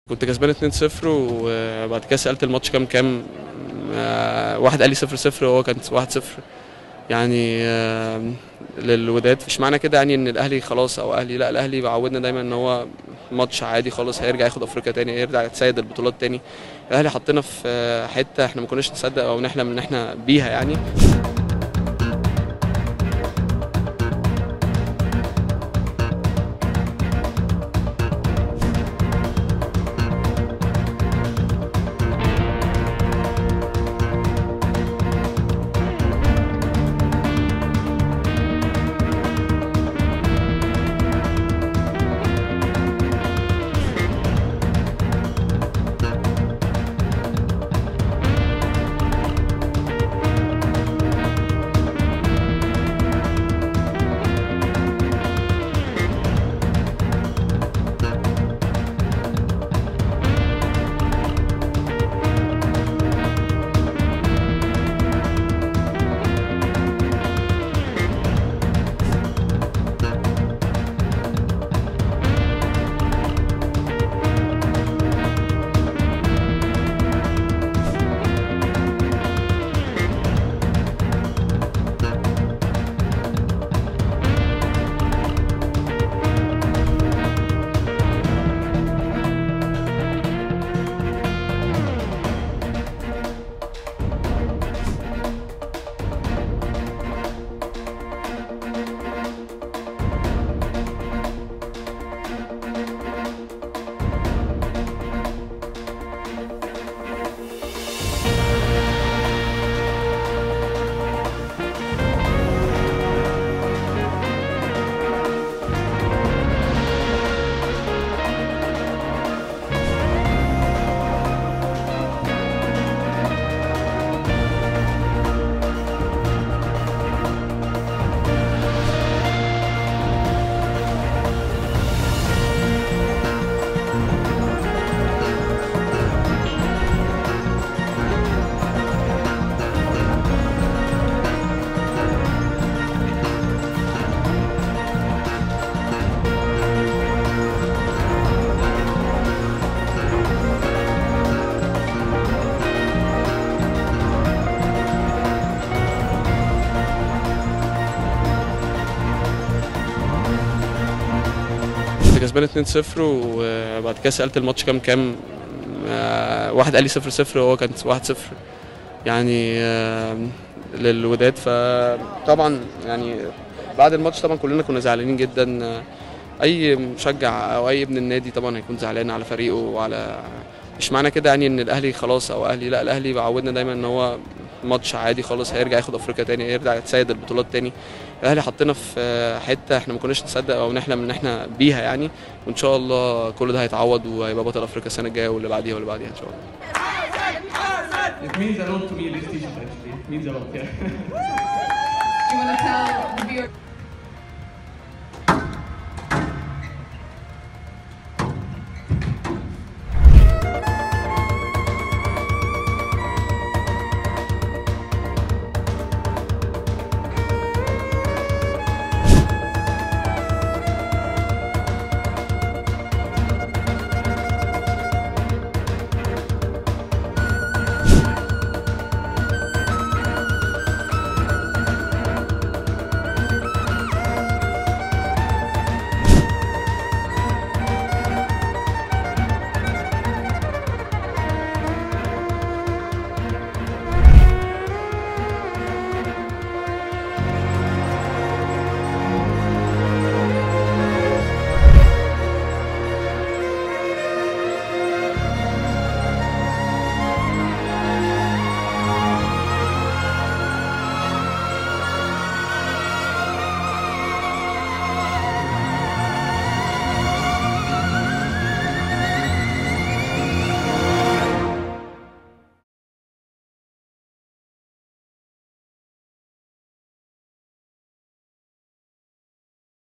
كنت كسبان 2-0 وبعد كده سألت الماتش كام كام آه، واحد قال لي 0-0 وهو كان 1-0 يعني آه، للوداد مش معنى كده يعني ان الاهلي خلاص او اهلي لا الاهلي بعودنا دايما ان هو ماتش عادي خالص هيرجع ياخد افريقيا تاني هيرجع يتسيد البطولات تاني الاهلي حطينا في آه، حته احنا ما كناش نصدق او نحلم ان احنا بيها يعني كنت كسبان 2-0 وبعد كده سألت الماتش كام كام آه، واحد قال لي 0-0 وهو كان 1-0 يعني آه، للوداد فطبعا يعني بعد الماتش طبعا كلنا كنا زعلانين جدا آه، اي مشجع او اي ابن النادي طبعا هيكون زعلان على فريقه وعلى مش معنى كده يعني ان الاهلي خلاص او اهلي لا الاهلي بعودنا دايما ان هو ماتش عادي خالص هيرجع ياخد افريقيا تاني هيرجع يتسيد البطولات تاني الاهلي حطينا في حته احنا ما كناش نصدق او نحلم ان احنا بيها يعني وان شاء الله كل ده هيتعوض وهيبقى بطل افريقيا السنه الجايه واللي بعديها واللي بعديها ان شاء الله It means a lot to me, this t-shirt actually. It means a lot, yeah. Do you want to tell the viewer?